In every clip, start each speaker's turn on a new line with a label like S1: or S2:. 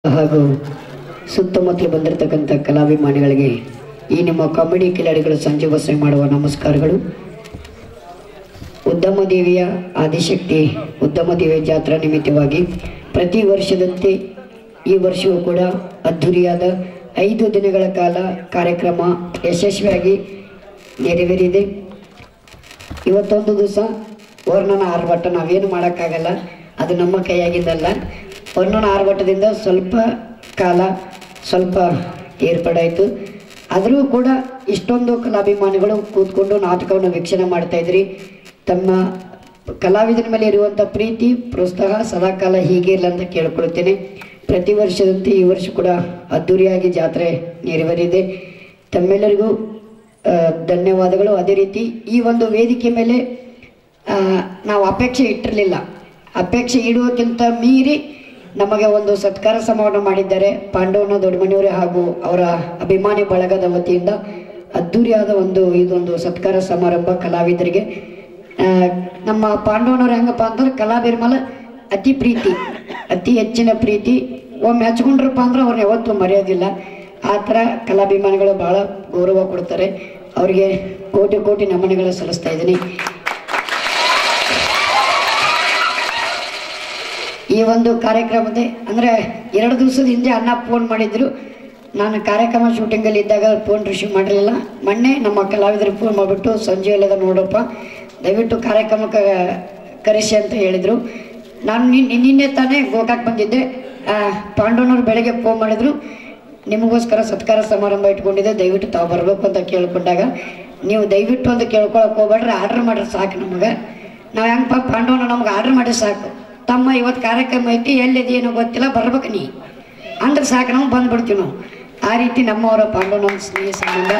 S1: ಹಾಗೂ ಸುತ್ತಮುತ್ತಲು ಬಂದಿರತಕ್ಕಂಥ ಕಲಾಭಿಮಾನಿಗಳಿಗೆ ಈ ನಿಮ್ಮ ಕಾಮಿಡಿ ಕಿಲಾಡಿಗಳು ಸಂಜೆ ಬಸೆ ಮಾಡುವ ನಮಸ್ಕಾರಗಳು ಉದ್ದಮ ದೇವಿಯ ಆದಿಶಕ್ತಿ ಉದ್ದಮ ದೇವಿಯ ಜಾತ್ರಾ ನಿಮಿತ್ತವಾಗಿ ಪ್ರತಿ ವರ್ಷದಂತೆ ಈ ವರ್ಷವೂ ಕೂಡ ಅದ್ಧೂರಿಯಾದ ಐದು ದಿನಗಳ ಕಾಲ ಕಾರ್ಯಕ್ರಮ ಯಶಸ್ವಿಯಾಗಿ ನೆರವೇರಿದೆ ಇವತ್ತೊಂದು ದಿವಸ ವರ್ಣನ ಆರ್ಭಟ ನಾವೇನು ಮಾಡೋಕ್ಕಾಗಲ್ಲ ಅದು ನಮ್ಮ ಕೈಯಾಗಿದ್ದಲ್ಲ ವರ್ಣನ ಆರ್ಭಟದಿಂದ ಸ್ವಲ್ಪ ಕಾಲ ಸ್ವಲ್ಪ ಏರ್ಪಡಾಯಿತು ಆದರೂ ಕೂಡ ಇಷ್ಟೊಂದು ಕಲಾಭಿಮಾನಿಗಳು ಕೂತ್ಕೊಂಡು ನಾಟಕವನ್ನು ವೀಕ್ಷಣೆ ಮಾಡ್ತಾ ಇದ್ರಿ ತಮ್ಮ ಕಲಾವಿದರ ಮೇಲೆ ಇರುವಂಥ ಪ್ರೀತಿ ಪ್ರೋತ್ಸಾಹ ಸದಾಕಾಲ ಹೀಗೆ ಇಲ್ಲ ಅಂತ ಕೇಳ್ಕೊಳ್ತೇನೆ ಪ್ರತಿ ವರ್ಷದಂತೆ ಈ ವರ್ಷ ಕೂಡ ಅದ್ಧೂರಿಯಾಗಿ ಜಾತ್ರೆ ನೆರವೇರಿದೆ ತಮ್ಮೆಲ್ಲರಿಗೂ ಆ, ಧನ್ಯವಾದಗಳು ಅದೇ ರೀತಿ ಈ ಒಂದು ವೇದಿಕೆ ಮೇಲೆ ಆ, ನಾವು ಅಪೇಕ್ಷೆ ಇಟ್ಟಿರಲಿಲ್ಲ ಅಪೇಕ್ಷೆ ಇಡುವಕ್ಕಿಂತ ಮೀರಿ ನಮಗೆ ಒಂದು ಸತ್ಕಾರ ಸಮಾರಂಭ ಮಾಡಿದ್ದಾರೆ ಪಾಂಡವನ ದೊಡ್ಡಮನೆಯವರೇ ಹಾಗೂ ಅವರ ಅಭಿಮಾನಿ ಬಳಗದ ವತಿಯಿಂದ ಅದ್ಧೂರಿಯಾದ ಒಂದು ಇದೊಂದು ಸತ್ಕಾರ ಸಮಾರಂಭ ಕಲಾವಿದರಿಗೆ ಆ, ನಮ್ಮ ಪಾಂಡವನವ್ರು ಹೆಂಗಪ್ಪ ಅಂತಂದ್ರೆ ಕಲಾವಿದರ ಮೇಲೆ ಅತಿ ಪ್ರೀತಿ ಅತಿ ಹೆಚ್ಚಿನ ಪ್ರೀತಿ ಒಮ್ಮೆ ಹಚ್ಕೊಂಡ್ರಪ್ಪ ಅಂದ್ರೆ ಅವ್ರನ್ನ ಯಾವತ್ತೂ ಮರೆಯೋದಿಲ್ಲ ಆ ಥರ ಕಲಾಭಿಮಾನಿಗಳು ಬಹಳ ಗೌರವ ಕೊಡ್ತಾರೆ ಅವರಿಗೆ ಕೋಟಿ ಕೋಟಿ ನಮನಗಳು ಸಲ್ಲಿಸ್ತಾ ಇದ್ದೀನಿ ಈ ಒಂದು ಕಾರ್ಯಕ್ರಮದ ಅಂದರೆ ಎರಡು ದಿವಸದ ಹಿಂದೆ ಅಣ್ಣ ಫೋನ್ ಮಾಡಿದ್ರು ನಾನು ಕಾರ್ಯಕ್ರಮ ಶೂಟಿಂಗಲ್ಲಿ ಇದ್ದಾಗ ಫೋನ್ ರಿಸೀವ್ ಮಾಡಿರಲಿಲ್ಲ ಮೊನ್ನೆ ನಮ್ಮ ಕಲಾವಿದರು ಫೋನ್ ಮಾಡಿಬಿಟ್ಟು ಸಂಜೆ ಎಲ್ಲದ ನೋಡಪ್ಪ ದಯವಿಟ್ಟು ಕಾರ್ಯಕ್ರಮಕ್ಕೆ ಕರೆಸಿ ಅಂತ ಹೇಳಿದರು ನಾನು ನಿನ್ನೆ ನಿನ್ನೆ ತಾನೇ ಗೋಕಾಕ್ ಬಂದಿದ್ದೆ ಆ, ಪಾಂಡವನವ್ರು ಬೆಳಗ್ಗೆ ಫೋನ್ ಮಾಡಿದ್ರು ನಿಮಗೋಸ್ಕರ ಸತ್ಕಾರ ಸಮಾರಂಭ ಇಟ್ಕೊಂಡಿದ್ದೆ ದಯವಿಟ್ಟು ತಾವು ಬರಬೇಕು ಅಂತ ಕೇಳ್ಕೊಂಡಾಗ ನೀವು ದಯವಿಟ್ಟು ಒಂದು ಕೇಳ್ಕೊಳಕ್ಕೆ ಹೋಗ್ಬೇಡ್ರಿ ಆರ್ಡ್ರ್ ಮಾಡ್ರಿ ಸಾಕು ನಮಗೆ ನಾವು ಹೆಂಗಪ್ಪ ಪಾಂಡವನ ನಮ್ಗೆ ಆರ್ಡ್ರ್ ಮಾಡಿ ಸಾಕು ತಮ್ಮ ಇವತ್ತು ಕಾರ್ಯಕ್ರಮ ಐತಿ ಎಲ್ಲಿದೆ ಏನೋ ಗೊತ್ತಿಲ್ಲ ಬರ್ಬೇಕು ನೀ ಅಂದ್ರೆ ಸಾಕು ನಾವು ಬಂದ್ಬಿಡ್ತೀವಿ ನಾವು ಆ ರೀತಿ ನಮ್ಮವರ ಪಾಂಡವನ ಸ್ನೇಹ ಸಂಬಂಧ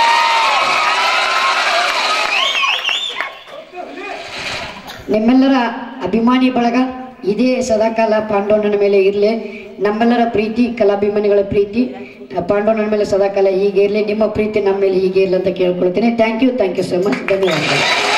S1: ನಿಮ್ಮೆಲ್ಲರ ಅಭಿಮಾನಿ ಬಳಗ ಇದೇ ಸದಾಕಾಲ ಪಾಂಡವಣ್ಣನ ಮೇಲೆ ಇರಲಿ ನಮ್ಮೆಲ್ಲರ ಪ್ರೀತಿ ಕಲಾಭಿಮಾನಿಗಳ ಪ್ರೀತಿ ಪಾಂಡವಣ್ಣನ ಮೇಲೆ ಸದಾಕಾಲ ಹೀಗೆ ಇರಲಿ ನಿಮ್ಮ ಪ್ರೀತಿ ನಮ್ಮ ಮೇಲೆ ಹೀಗೆ ಇರಲಿ ಅಂತ ಕೇಳ್ಕೊಳ್ತೀನಿ thank you thank you so much ಧನ್ಯವಾದಗಳು